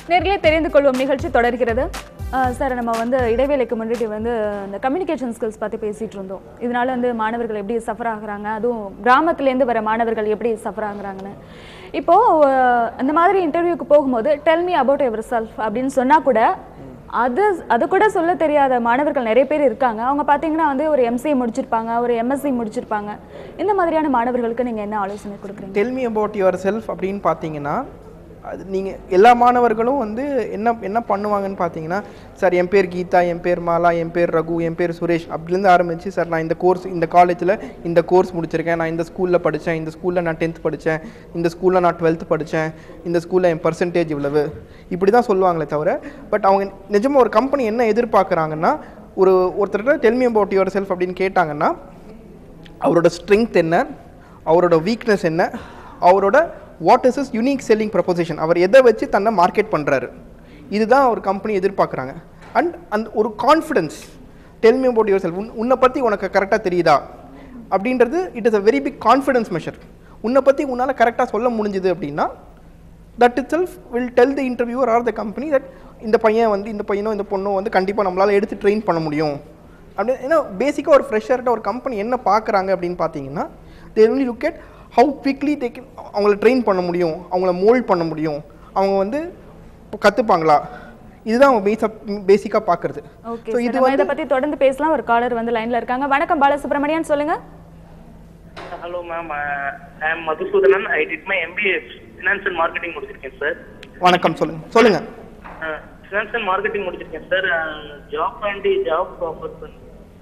நேர்களே தெரிந்து கொள்வோம் நிகழ்ச்சி தொடர்கிறது அஹ் சார் நம்ம வந்து இடைவேளைக்கு முன்னாடி வந்து இந்த கம்யூனிகேஷன் ஸ்கில்ஸ் பற்றி பேசிட்டு இருந்தோம் இதனால வந்து மாணவர்கள் எப்படி சஃபர் ஆகுறாங்க அதுவும் கிராமத்துலேருந்து வர மாணவர்கள் எப்படி சஃபர் ஆகுறாங்கன்னு இப்போ அஹ், இந்த மாதிரி இன்டர்வியூக்கு போகும்போது tell me about yourself அப்படின்னு சொன்னா கூட அது அது கூட சொல்ல தெரியாத மாணவர்கள் நிறைய பேர் இருக்காங்க அவங்க பார்த்தீங்கன்னா வந்து ஒரு எம்சிஏ முடிச்சிருப்பாங்க ஒரு எம்எஸ்சி முடிச்சிருப்பாங்க இந்த மாதிரியான மாணவர்களுக்கு நீங்கள் என்ன ஆலோசனை கொடுக்குறீங்க tell me about yourself அப்படின்னு பார்த்தீங்கன்னா அது நீங்கள் எல்லா மாணவர்களும் வந்து என்ன என்ன பண்ணுவாங்கன்னு பார்த்தீங்கன்னா சார் என் பேர் கீதா என் பேர் மாலா என் பேர் ரகு என் பேர் சுரேஷ் அப்படிலேருந்து ஆரம்பித்து சார் நான் இந்த கோர்ஸ் இந்த காலேஜில் இந்த கோர்ஸ் முடிச்சிருக்கேன் நான் இந்த ஸ்கூலில் படித்தேன் இந்த ஸ்கூலில் நான் டென்த் படித்தேன் இந்த ஸ்கூலில் நான் டுவெல்த் படித்தேன் இந்த ஸ்கூலில் என் பர்சன்டேஜ் இவ்வளவு இப்படி தான் சொல்லுவாங்களே தவிர பட் அவங்க நிஜமாக ஒரு கம்பெனி என்ன எதிர்பார்க்குறாங்கன்னா ஒரு ஒருத்தர்கிட்ட tell me about yourself அப்படின்னு கேட்டாங்கன்னா அவரோட ஸ்ட்ரென்த் என்ன அவரோட வீக்னஸ் என்ன அவரோட what is is unique selling proposition அவர் எதை வச்சு தன்னை மார்க்கெட் பண்ணுறாரு இதுதான் ஒரு கம்பெனி எதிர்பார்க்குறாங்க அண்ட் அந்த ஒரு confidence tell me about yourself உன்னை பற்றி உனக்கு கரெக்டாக தெரியுதா அப்படின்றது it is a very big confidence measure உன்னை பற்றி உன்னால் கரெக்டாக சொல்ல முடிஞ்சுது அப்படின்னா that itself will tell the interviewer or the company that இந்த பையன் வந்து இந்த பையனோ இந்த பொண்ணோ வந்து கண்டிப்பாக நம்மளால் எடுத்து ட்ரெயின் பண்ண முடியும் அப்படி ஏன்னா பேசிக்காக ஒரு ஃப்ரெஷர்கிட்ட ஒரு கம்பெனி என்ன பார்க்குறாங்க அப்படின்னு பார்த்தீங்கன்னா they only look at how quickly they can அவங்கள ட்ரெயின் பண்ண முடியும் அவங்கள மோல்ட் பண்ண முடியும் அவங்க வந்து கற்றுப்பாங்களா இதுதான் அவங்க பேஸாக பேசிக்காக பார்க்குறது ஓகே ஸோ சார் இது நம்ம வந்து இதை பத்தி தொடர்ந்து பேசலாம் ஒரு காலர் வந்து லைன்ல இருக்காங்க வணக்கம் பாலசுப்ரமணியன் சொல்லுங்க hello ma'am I am Madhusudhanan I did my MBA finance and marketing முடிச்சிருக்கேன் சார் வணக்கம் சொல்லுங்கள் சொல்லுங்கள் ஃபினான்ஸ் அண்ட் மார்க்கெட்டிங் முடிச்சிருக்கேன் சார் ஜாப் வேண்டி ஜாப் ஆஃபர் பண்ணி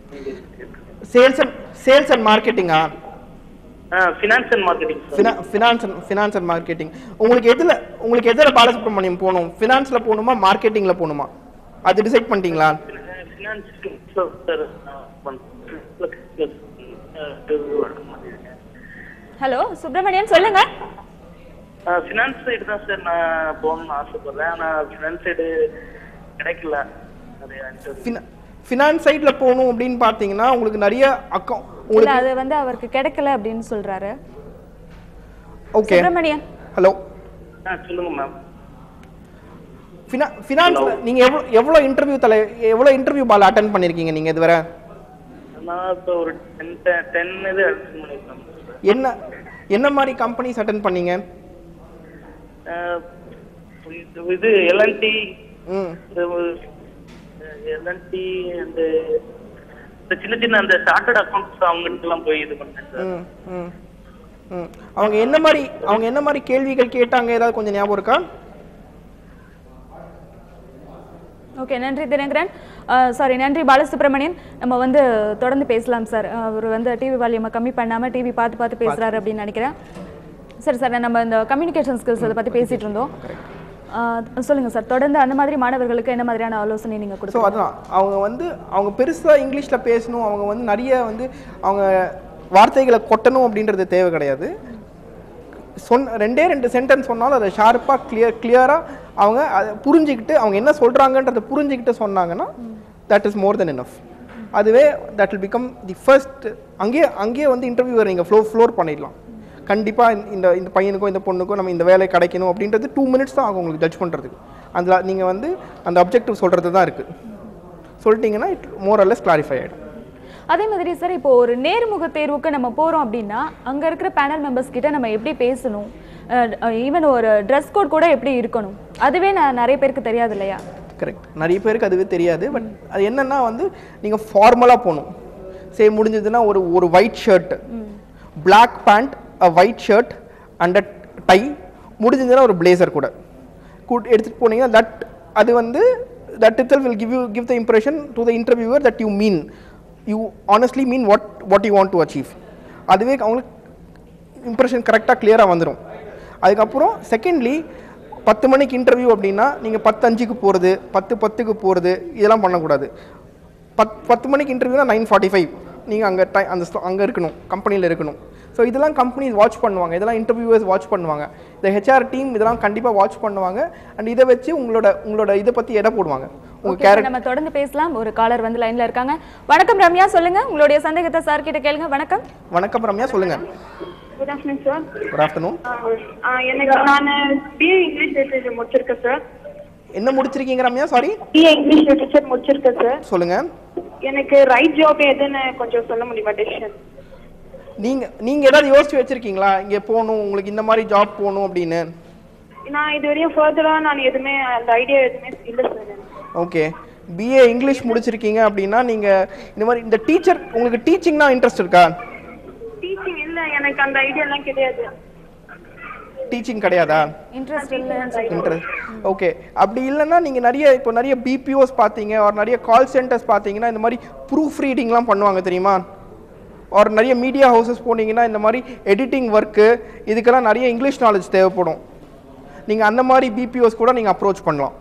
சேல்ஸ் அண்ட் சேல்ஸ் அண்ட் மார்க்கெட்டிங்கா finance and marketing sir finance finance and finance and marketing உங்களுக்கு எதில் உங்களுக்கு எதில் பாலசுப்ரமணியம் போகணும் ஃபினான்ஸில் போகணுமா மார்க்கெட்டிங்கில் போகணுமா அது டிசைட் பண்ணிட்டீங்களா ஃபினான்ஸ் சார் ஹலோ சுப்பிரமணியன் சொல்லுங்க ஃபினான்ஸ் சைடு தான் சார் நான் போகணும்னு ஆசைப்படுறேன் ஆனால் ஃபினான்ஸ் சைடு கிடைக்கல நிறைய interview. ஃபினான்ஸ் சைடில் போகணும் அப்படின்னு பார்த்தீங்கன்னா உங்களுக்கு நிறைய அக்கௌண்ட் இல்ல உங்களுக்கு அது வந்து அவருக்கு கிடைக்கல அப்படின்னு சொல்றாரு ஓகே சுப்பிரமணியன் ஹலோ ஆ சொல்லுங்க மேம் ஃபினா ஃபினான்ஸில் நீங்கள் எவ்வளோ எவ்வளோ இன்டர்வியூ தலை எவ்வளோ இன்டர்வியூ பால் அட்டன் பண்ணியிருக்கீங்க நீங்கள் இதுவரை நான் இப்போ ஒரு டென் டென் இது அட்டன் பண்ணியிருக்கேன் சார் என்ன என்ன மாதிரி கம்பெனிஸ் அட்டன் பண்ணீங்க அஹ் இது- இது எல்என்டி ம் எல்என்டி அந்த இந்த சின்ன சின்ன அந்த சார்ட்டர்ட் அக்கௌண்ட்ஸ் அவங்ககிட்டலாம் போய் இது பண்ணேன் சார் ம் ம் ம் அவங்க என்ன மாதிரி அவங்க என்ன மாதிரி கேள்விகள் கேட்டாங்க ஏதாவது கொஞ்சம் ஞாபகம் இருக்கா ஓகே நன்றி தினகரன் சாரி நன்றி பாலசுப்ரமணியன் நம்ம வந்து தொடர்ந்து பேசலாம் சார் அவர் வந்து டிவி வால்யூமை கம்மி பண்ணாம டிவி பார்த்து பார்த்து பேசுறாரு அப்படின்னு நினைக்கிறேன் சரி சார் நம்ம இந்த கம்யூனிகேஷன் ஸ்கில்ஸ் அதை பத்தி பேசிட்டு இருந்தோம் அஹ், சொல்லுங்க சார் தொடர்ந்து அந்த மாதிரி மாணவர்களுக்கு என்ன மாதிரியான ஆலோசனை நீங்க ஸோ கொடுங்க அதுதான் அவங்க வந்து அவங்க பெருசாக இங்கிலீஷில் பேசணும் அவங்க வந்து நிறைய வந்து அவங்க வார்த்தைகளை கொட்டணும் அப்படின்றது தேவை கிடையாது சொன்ன ரெண்டே ரெண்டு சென்டென்ஸ் சொன்னாலும் அதை ஷார்ப்பாக கிளியர் கிளியராக அவங்க அதை புரிஞ்சுக்கிட்டு அவங்க என்ன சொல்கிறாங்கன்றதை புரிஞ்சுக்கிட்டு சொன்னாங்கன்னா that is more then enough அதுவே that will become the first அங்கேயே அங்கேயே வந்து இன்டர்வியூவர் நீங்கள் ஃப்ளோ ஃப்ளோர் பண்ணிடலாம் கண்டிப்பாக இந்த இந்த பையனுக்கோ இந்த பொண்ணுக்கோ நம்ம இந்த வேலை கிடைக்கணும் அப்படின்றது டூ மினிட்ஸ் தான் ஆகும் உங்களுக்கு ஜட்ஜ் பண்ணுறதுக்கு அதில் நீங்கள் வந்து அந்த அப்ஜெக்டிவ் சொல்கிறது தான் இருக்குது சொல்லிட்டீங்கன்னா இட் மோர் அல்லஸ் கிளாரிஃபை ஆகிடும் அதே மாதிரி சார் இப்போ ஒரு நேர்முக தேர்வுக்கு நம்ம போறோம் அப்படின்னா அங்க இருக்கிற பேனல் மெம்பர்ஸ் கிட்ட நம்ம எப்படி பேசணும் ஈவன் ஒரு ட்ரெஸ் கோட் கூட எப்படி இருக்கணும் அதுவே நான் நிறைய பேருக்கு தெரியாது இல்லையா கரெக்ட் நிறைய பேருக்கு அதுவே தெரியாது பட் அது என்னன்னா வந்து நீங்கள் ஃபார்மலாக போகணும் சே முடிஞ்சதுன்னா ஒரு ஒரு white shirt Black pant a white shirt and tie முடிஞ்சதுன்னா ஒரு பிளேசர் கூட கூட் எடுத்துகிட்டு போனீங்கன்னா தட் அது வந்து that it will give you give the impression to the interviewer that you mean you honestly mean what what you want to achieve அதுவே அவங்களுக்கு இம்ப்ரெஷன் கரெக்டாக கிளியராக வந்துடும் அதுக்கப்புறம் செகண்ட்லி பத்து மணிக்கு இன்டர்வியூ அப்படின்னா நீங்கள் பத்து அஞ்சுக்கு போகிறது பத்து பத்துக்கு போகிறது இதெல்லாம் பண்ணக்கூடாது பத் பத்து மணிக்கு இன்டர்வியூனா நைன் ஃபார்ட்டி ஃபைவ் நீங்கள் அங்கே டை அந்த அங்கே இருக்கணும் கம்பெனியில் இருக்கணும் ஸோ இதெல்லாம் கம்பெனிஸ் வாட்ச் பண்ணுவாங்க இதெல்லாம் இன்டர்வியூவர்ஸ் வாட்ச் பண்ணுவாங்க இந்த ஹெச்ஆர் டீம் இதெல்லாம் கண்டிப்பாக வாட்ச் பண்ணுவாங்க அண்ட் இதை வச்சு உங்களோட உங்களோட இதை பற்றி எடை போடுவாங்க உங்கள் Okay, sir, நம்ம தொடர்ந்து பேசலாம் ஒரு காலர் வந்து லைன்ல இருக்காங்க வணக்கம் ரம்யா சொல்லுங்க உங்களுடைய சந்தேகத்தை சார் கிட்ட கேளுங்க வணக்கம் வணக்கம் ரம்யா சொல்லுங்கள் good afternoon sir good afternoon எனக்கு நான் பிஏ இங்கிலீஷ் லிட்டரேச்சர் முடிச்சிருக்கேன் சார் என்ன முடிச்சிருக்கீங்க Ramya sorry B A English literature முடிச்சிருக்கேன் சார் சொல்லுங்க எனக்கு ரைட் ஜாப் எதுன்னு கொஞ்சம் சொல்ல முடியுமா டெசிஷன் நீங்க நீங்க ஏதாவது யோசிச்சு வச்சிருக்கீங்களா இங்க போகணும் உங்களுக்கு இந்த மாதிரி ஜாப் போகணும் அப்படின்னு நான் இது வரையும் ஃபர்தரா நான் எதுவுமே அந்த ஐடியா எதுவுமே இல்லை சார் எனக்கு ஓகே பிஏ இங்கிலீஷ் முடிச்சிருக்கீங்க அப்படின்னா நீங்க இந்த மாதிரி இந்த டீச்சர் உங்களுக்கு டீச்சிங்னா இன்ட்ரெஸ்ட் இருக்கா டீச்சிங் இல்லை எனக்கு அந்த ஐடியாலாம் கிடையாது டீச்சிங் கிடையாதா இன்ட்ரெஸ்ட் இல்லை இன்ட்ரெஸ்ட் ஓகே அப்படி இல்லைன்னா நீங்கள் நிறைய இப்போ நிறைய பிபிஓஸ் பார்த்தீங்க ஒரு நிறைய கால் சென்டர்ஸ் பார்த்தீங்கன்னா இந்த மாதிரி ப்ரூஃப் ரீடிங்லாம் பண்ணுவாங்க தெரியுமா ஒரு நிறைய மீடியா ஹவுசஸ் போனீங்கன்னா இந்த மாதிரி எடிட்டிங் ஒர்க்கு இதுக்கெல்லாம் நிறைய இங்கிலீஷ் நாலேஜ் தேவைப்படும் நீங்கள் அந்த மாதிரி பிபிஓஸ் கூட நீங்கள் அப்ரோச் பண்ணலாம்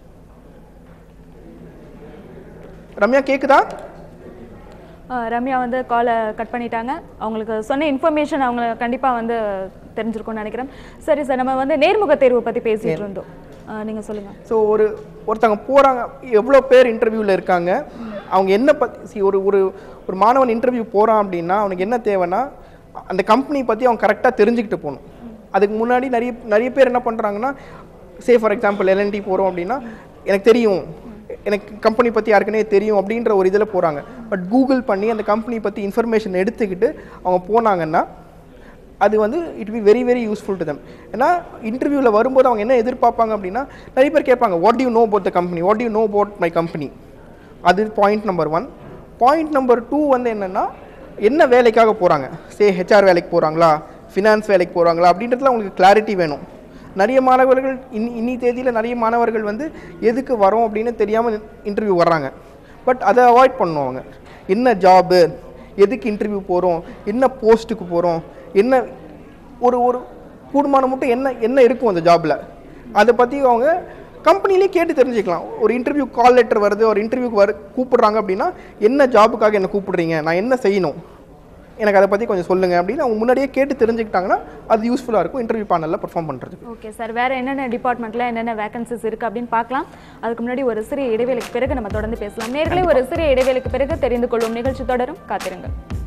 ரம்யா கேக்குதா ஆஹ் ரம்யா வந்து காலை கட் பண்ணிட்டாங்க அவங்களுக்கு சொன்ன இன்ஃபர்மேஷன் அவங்க கண்டிப்பாக வந்து தெரிஞ்சிருக்கும்னு நினைக்கிறேன் சரி சார் நம்ம வந்து நேர்முக தேர்வு பற்றி பேசிட்டு இருந்தோம் ஆஹ் நீங்க சொல்லுங்க ஸோ ஒரு ஒருத்தவங்க போகிறாங்க எவ்வளோ பேர் இன்டர்வியூவில் இருக்காங்க அவங்க என்ன பற்றி ஒரு ஒரு ஒரு மாணவன் இன்டர்வியூ போகிறான் அப்படின்னா அவனுக்கு என்ன தேவைன்னா அந்த கம்பெனி பற்றி அவன் கரெக்டாக தெரிஞ்சுக்கிட்டு போகணும் அதுக்கு முன்னாடி நிறைய நிறைய பேர் என்ன பண்ணுறாங்கன்னா சே ஃபார் எக்ஸாம்பிள் எல்என்டி போகிறோம் அப்படின்னா எனக்கு தெரியும் எனக்கு கம்பெனி பற்றி யாருக்குனே தெரியும் அப்படின்ற ஒரு இதில் போகிறாங்க பட் கூகுள் பண்ணி அந்த கம்பெனி பற்றி இன்ஃபர்மேஷன் எடுத்துக்கிட்டு அவங்க போனாங்கன்னா அது வந்து it be very very useful to them ஏன்னா இன்டர்வியூவில் வரும்போது அவங்க என்ன எதிர்பார்ப்பாங்க அப்படின்னா நிறைய பேர் கேட்பாங்க what you know about the company what you know about my company அது point number one point number two வந்து என்னென்னா என்ன வேலைக்காக போகிறாங்க சே ஹெச்ஆர் வேலைக்கு போகிறாங்களா ஃபினான்ஸ் வேலைக்கு போகிறாங்களா அப்படின்றதுல அவங்களுக்கு கிளாரிட்டி வேணும் நிறைய மாணவர்கள் இனி இன்னி தேதியில் நிறைய மாணவர்கள் வந்து எதுக்கு வரோம் அப்படின்னு தெரியாமல் இன்டர்வியூ வர்றாங்க பட் அதை அவாய்ட் பண்ணும் அவங்க என்ன ஜாபு எதுக்கு இன்டர்வியூ போகிறோம் என்ன போஸ்ட்டுக்கு போகிறோம் என்ன ஒரு ஒரு கூடுமான மட்டும் என்ன என்ன இருக்கும் அந்த ஜாபில் அதை பற்றி அவங்க கம்பெனிலே கேட்டு தெரிஞ்சுக்கலாம் ஒரு இன்டர்வியூ கால் லெட்டர் வருது ஒரு இன்டர்வியூக்கு வர கூப்பிடுறாங்க அப்படின்னா என்ன ஜாபுக்காக என்ன கூப்பிடுறீங்க நான் என்ன செய்யணும் எனக்கு அதை பற்றி கொஞ்சம் சொல்லுங்கள் அப்படின்னு அவங்க முன்னாடியே கேட்டு தெரிஞ்சுக்கிட்டாங்கன்னா அது யூஸ்ஃபுல்லாக இருக்கும் இன்டர்வியூ பேனலில் பெர்ஃபார்ம் பண்ணுறதுக்கு ஓகே சார் வேற என்னென்ன டிபார்ட்மெண்ட்ல என்னென்ன வேகன்சிஸ் இருக்கு அப்படின்னு பார்க்கலாம் அதுக்கு முன்னாடி ஒரு சிறிய இடைவேளைக்கு பிறகு நம்ம தொடர்ந்து பேசலாம் நேர்களே ஒரு சிறிய இடைவேளைக்கு பிறகு தெரிந்து கொள்ளும் நிகழ்ச்சி தொடரும் காத்திருங்கள்